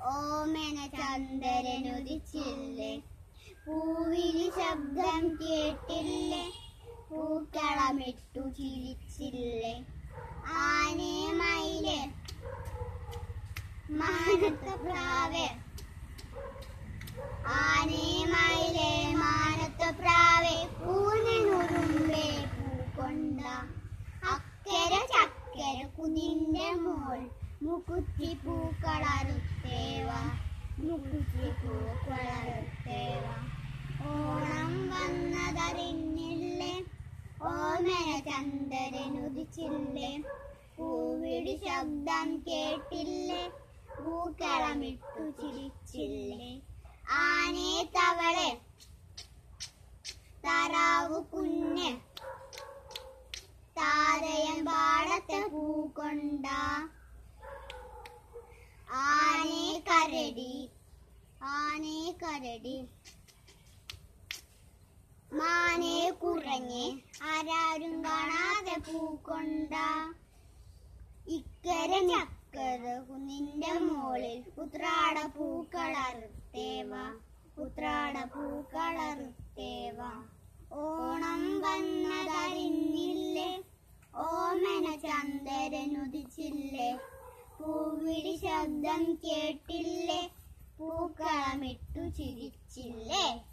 ഓമന ചന്ദ്രനുദിച്ചില്ലേ പൂവിരി ശബ്ദം കേട്ടില്ലേ പൂക്കളമിട്ടു ചിരിച്ചില്ലേ ആനേ മയില് മാനത്ത പ്രാവേ ആനേ മയിലേ മാനത്ത പ്രാവേ പൂനുറുമ്പേ പൂക്കൊണ്ട അക്കര ചക്കര കുതിന്റെ മോൾ മുക്കുറ്റി പൂക്കളറുത്തേവ മുക്കുറ്റി പൂക്കളറുത്തേവ ഓണം വന്നതറിഞ്ഞില്ലേ ഓമന ചന്ദ്രനുദിച്ചില്ലേ പൂവിടി ശബ്ദം കേട്ടില്ലേ പൂക്കളമിട്ടു ചിരിച്ചില്ലേ ആനേ തവളെ താറാവു കുഞ്ഞ് താരയം പാടത്തെ പൂക്കൊണ്ട ആനേ കരടി ആനേ കരടി മാനേ കുറഞ്ഞ് ആരാരും കാണാതെ പൂക്കൊണ്ട ഇക്കര ചക്കര കുന്നിന്റെ മോളിൽ ഉത്രാട പൂക്കളറുത്തേവ ഉത്രാട പൂക്കളറുത്തേവ ഓണം വന്നതറിഞ്ഞില്ലേ ഓമന ചന്ദ്രനുദിച്ചില്ലേ പൂവിടി ശബ്ദം കേട്ടില്ലേ പൂക്കളമിട്ടു ചിരിച്ചില്ലേ